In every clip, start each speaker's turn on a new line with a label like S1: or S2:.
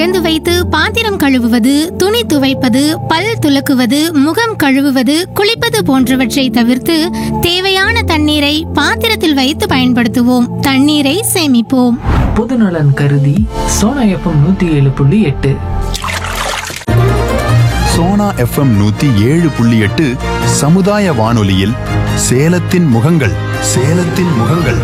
S1: திறந்து வைத்து பாத்திரம் கழுவுவது துணி துவைப்பது பல் துலக்குவது முகம் கழுவுவது குளிப்பது போன்றவற்றை தவிர்த்து தேவையான தண்ணீரை பாத்திரத்தில் வைத்து பயன்படுத்துவோம் தண்ணீரை சேமிப்போம்
S2: பொதுநலன் கருதி சோனா எஃப்எம் நூத்தி ஏழு புள்ளி எட்டு
S3: சோனா எஃப்எம் நூத்தி ஏழு புள்ளி எட்டு சமுதாய வானொலியில் சேலத்தின் முகங்கள் சேலத்தின் முகங்கள்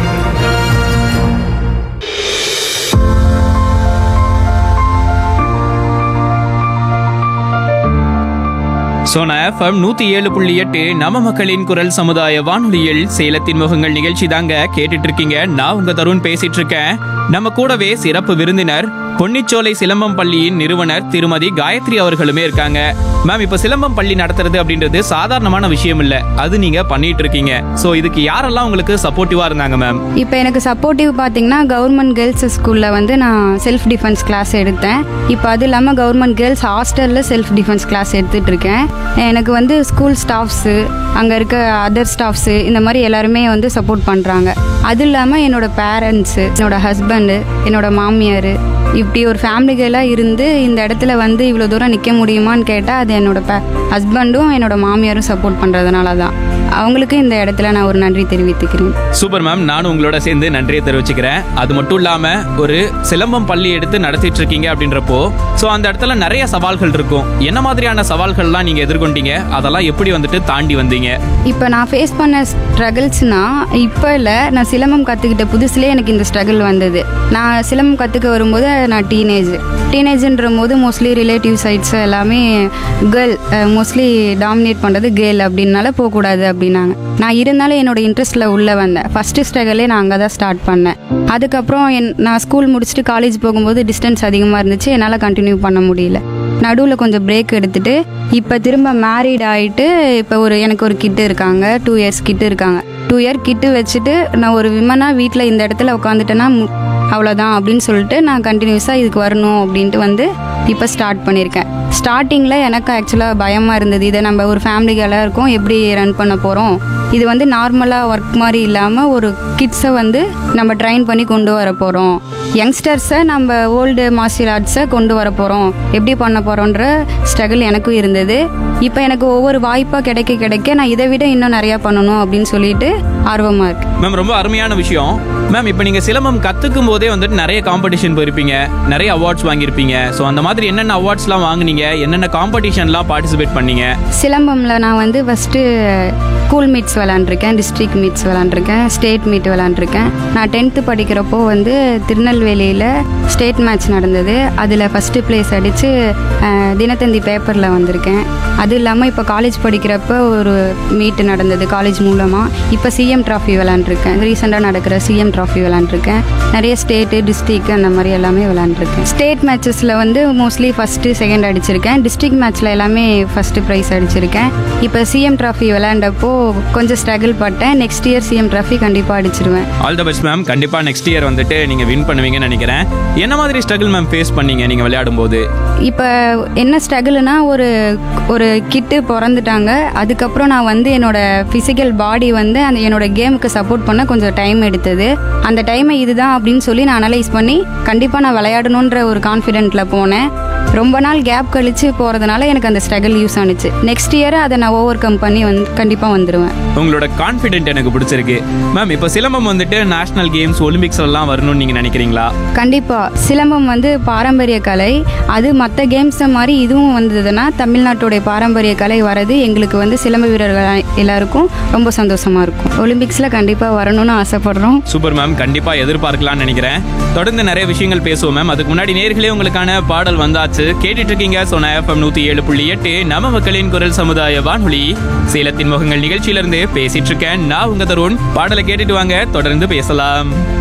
S4: சோனா எஃப்எம் நூத்தி ஏழு புள்ளி எட்டு நம்ம மக்களின் குரல் சமுதாய வானொலியில் சேலத்தின் முகங்கள் நிகழ்ச்சி தாங்க கேட்டுட்டு இருக்கீங்க நான் உங்க தருண் பேசிட்டு இருக்கேன் நம்ம கூடவே சிறப்பு விருந்தினர் பொன்னிச்சோலை சிலம்பம் பள்ளியின் நிறுவனர் திருமதி காயத்ரி அவர்களுமே இருக்காங்க மேம் இப்ப சிலம்பம் பள்ளி நடத்துறது அப்படின்றது சாதாரணமான விஷயம் இல்ல அது நீங்க பண்ணிட்டு இருக்கீங்க சோ இதுக்கு யாரெல்லாம் உங்களுக்கு சப்போர்ட்டிவா இருந்தாங்க மேம்
S5: இப்போ எனக்கு சப்போர்ட்டிவ் பார்த்தீங்கன்னா கவர்மெண்ட் கேர்ள்ஸ் ஸ்கூலில் வந்து நான் செல்ஃப் டிஃபென்ஸ் கிளாஸ் எடுத்தேன் இப்போ அது இல்லாமல் கவர்மெண்ட் கேர்ள்ஸ் ஹாஸ்டலில் செல்ஃப் டிஃபென்ஸ் கிளாஸ் எடுத்துகிட்டு இருக்கேன் எனக்கு வந்து ஸ்கூல் ஸ்டாஃப்ஸு அங்கே இருக்க அதர் ஸ்டாஃப்ஸு இந்த மாதிரி எல்லாருமே வந்து சப்போர்ட் பண்ணுறாங்க அது இல்லாமல் என்னோட பேரண்ட்ஸு என்னோட ஹஸ்பண்டு என்னோட மாமியார் இப்படி ஒரு ஃபேமிலிகளாக இருந்து இந்த இடத்துல வந்து இவ்வளோ தூரம் நிற்க முடியுமான்னு கேட்டால் அது என்னோட பே ஹஸ்பண்டும் என்னோட மாமியாரும் சப்போர்ட் பண்ணுறதுனால தான் அவங்களுக்கு இந்த இடத்துல நான் ஒரு நன்றி தெரிவித்துக்கிறேன்
S4: சூப்பர் மேம் நானும் உங்களோட சேர்ந்து நன்றியை தெரிவிச்சுக்கிறேன் அது மட்டும் இல்லாம ஒரு சிலம்பம் பள்ளி எடுத்து நடத்திட்டு இருக்கீங்க அப்படின்றப்போ சோ அந்த இடத்துல நிறைய சவால்கள் இருக்கும் என்ன மாதிரியான சவால்கள்லாம் நீங்க எதிர்கொண்டீங்க அதெல்லாம் எப்படி வந்துட்டு தாண்டி வந்தீங்க
S5: இப்போ நான் ஃபேஸ் பண்ண ஸ்ட்ரகிள்ஸ்னா இப்போ இல்லை நான் சிலம்பம் கற்றுக்கிட்ட புதுசுலேயே எனக்கு இந்த ஸ்ட்ரகிள் வந்தது நான் சிலம்பம் கற்றுக்க வரும்போது நான் டீனேஜ் டீனேஜ்ன்ற போது மோஸ்ட்லி ரிலேட்டிவ் சைட்ஸ் எல்லாமே கேர்ள் மோஸ்ட்லி டாமினேட் பண்ணுறது கேர்ள் அப்படின்னால போகக்கூடாது அப்படின்னாங்க நான் இருந்தாலும் என்னோட இன்ட்ரெஸ்ட்டில் உள்ளே வந்தேன் ஃபஸ்ட்டு ஸ்ட்ரகிளே நான் அங்கே தான் ஸ்டார்ட் பண்ணேன் அதுக்கப்புறம் என் நான் ஸ்கூல் முடிச்சுட்டு காலேஜ் போகும்போது டிஸ்டன்ஸ் அதிகமாக இருந்துச்சு என்னால் கண்டினியூ பண்ண முடியல நடுவில் கொஞ்சம் பிரேக் எடுத்துட்டு இப்போ திரும்ப மேரீட் ஆகிட்டு இப்போ ஒரு எனக்கு ஒரு கிட்டு இருக்காங்க டூ இயர்ஸ் கிட்டு இருக்காங்க டூ இயர் கிட்டு வச்சுட்டு நான் ஒரு விமனாக வீட்டில் இந்த இடத்துல உட்காந்துட்டேன்னா மு- அவ்வளோதான் அப்படின்னு சொல்லிட்டு நான் கண்டினியூஸாக இதுக்கு வரணும் அப்படின்ட்டு வந்து இப்போ ஸ்டார்ட் பண்ணியிருக்கேன் ஸ்டார்டிங்கில் எனக்கு ஆக்சுவலாக பயமாக இருந்தது இதை நம்ம ஒரு ஃபேமிலிகளாக இருக்கோம் எப்படி ரன் பண்ண போகிறோம் இது வந்து நார்மலாக ஒர்க் மாதிரி இல்லாமல் ஒரு கிட்ஸை வந்து நம்ம ட்ரைன் பண்ணி கொண்டு வர போகிறோம் யங்ஸ்டர்ஸை நம்ம ஓல்டு மார்ஷியல் ஆர்ட்ஸை கொண்டு வர போகிறோம் எப்படி பண்ண போகிறோன்ற ஸ்ட்ரகிள் எனக்கும் இருந்தது இப்போ எனக்கு ஒவ்வொரு வாய்ப்பாக கிடைக்க கிடைக்க நான் இதை விட இன்னும் நிறையா பண்ணணும் அப்படின்னு சொல்லிட்டு ஆர்வமாக இருக்கு
S4: மேம் ரொம்ப அருமையான விஷயம் மேம் இப்போ நீங்க சிலம்பம் கத்துக்கும் போதே வந்துட்டு நிறைய காம்படிஷன் போயிருப்பீங்க நிறைய அவார்ட்ஸ் வாங்கியிருப்பீங்க ஸோ அந்த மாதிரி என்னென்ன அவார்ட்ஸ்லாம் வாங்குனீங்க என்னென்ன காம்படிஷன்லாம் பார்ட்டிசிபேட் பண்ணீங்க
S5: சிலம்பமில் நான் வந்து ஃபஸ்ட்டு ஸ்கூல் மீட்ஸ் விளாண்டுருக்கேன் டிஸ்ட்ரிக்ட் மீட்ஸ் விளாண்டுருக்கேன் ஸ்டேட் மீட் விளாண்டுருக்கேன் நான் டென்த்து படிக்கிறப்போ வந்து திருநெல்வேலியில் ஸ்டேட் மேட்ச் நடந்தது அதில் ஃபஸ்ட்டு ப்ளேஸ் அடித்து தினத்தந்தி பேப்பரில் வந்திருக்கேன் அது இல்லாமல் இப்போ காலேஜ் படிக்கிறப்ப ஒரு மீட் நடந்தது காலேஜ் மூலமாக இப்போ சிஎம் ட்ராஃபி விளாண்டுருக்கேன் ரீசெண்டாக நடக்கிற சிஎம் ட்ராஃபி விளாண்டுருக்கேன் நிறைய ஸ்டேட்டு டிஸ்ட்ரிக்ட் அந்த மாதிரி எல்லாமே விளாண்டுருக்கேன் ஸ்டேட் மேட்சஸில் வந்து மோஸ்ட்லி ஃபஸ்ட்டு செகண்ட் அடிச்சிருக்கேன் டிஸ்ட்ரிக்ட் மேட்ச்சில் எல்லாமே ஃபஸ்ட்டு ப்ரைஸ் அடிச்சிருக்கேன் இப்போ சிஎம் ட்ராஃபி விளாண்டப்போ கொஞ்சம் ஸ்ட்ரகிள் பட்டேன் நெக்ஸ்ட் இயர் சிஎம் ட்ராஃபி கண்டிப்பாக அடிச்சிருவேன்
S4: ஆல் த பெஸ்ட் மேம் கண்டிப்பா நெக்ஸ்ட் இயர் வந்துட்டு நீங்க வின் பண்ணுவீங்கன்னு நினைக்கிறேன் என்ன மாதிரி ஸ்ட்ரகிள் மேம் ஃபேஸ் பண்ணீங்க நீங்க விளையாடும் போது
S5: இப்போ என்ன ஸ்ட்ரகிள்னா ஒரு ஒரு கிட்டு பிறந்துட்டாங்க அதுக்கப்புறம் நான் வந்து என்னோட ஃபிசிக்கல் பாடி வந்து அந்த என்னோட கேமுக்கு சப்போர்ட் பண்ண கொஞ்சம் டைம் எடுத்தது அந்த டைமை இதுதான் அப்படின்னு சொல்லி நான் அனலைஸ் பண்ணி கண்டிப்பாக நான் விளையாடணுன்ற ஒரு கான்ஃபிடென்ட்டில் போனேன் ரொம்ப நாள் கேப் கழிச்சு போகிறதுனால எனக்கு அந்த ஸ்ட்ரகிள் யூஸ் ஆனுச்சு நெக்ஸ்ட் இயர் அதை நான் ஓவர் கம் பண்ணி வந்து கண்டிப்பாக வந்துடுவேன்
S4: உங்களோட கான்ஃபிடென்ட் எனக்கு பிடிச்சிருக்கு மேம் இப்போ சிலம்பம் வந்துட்டு நேஷனல் கேம்ஸ் ஒலிம்பிக்ஸ் எல்லாம் வரணும்னு நீங்க நினைக்கிறீங்களா
S5: கண்டிப்பாக சிலம்பம் வந்து பாரம்பரிய கலை அது மற்ற கேம்ஸ் மாதிரி இதுவும் வந்ததுன்னா தமிழ்நாட்டுடைய பாரம்பரிய கலை வரது எங்களுக்கு வந்து சிலம்ப வீரர்கள் எல்லாருக்கும் ரொம்ப சந்தோஷமா இருக்கும் ஒலிம்பிக்ஸில் கண்டிப்பாக வரணும்னு ஆசைப்படுறோம்
S4: சூப்பர் மேம் கண்டிப்பா எதிர்பார்க்கலாம்னு நினைக்கிறேன் தொடர்ந்து நிறைய விஷயங்கள் பேசுவோம் மேம் அதுக்கு முன்னாடி நேர்களே உங்களுக்கான பாடல் வந்தாச்சு கேட்டுட்டு இருக்கீங்க சொன்ன எஃப்எம் நூத்தி ஏழு புள்ளி எட்டு நம்ம மக்களின் குரல் சமுதாய வானொலி சேலத்தின் முகங்கள் நிகழ்ச்சியிலிருந்து பேசிட்டு இருக்கேன் நான் உங்க தருண் பாடலை கேட்டுட்டு வாங்க தொடர்ந்து பேசலாம்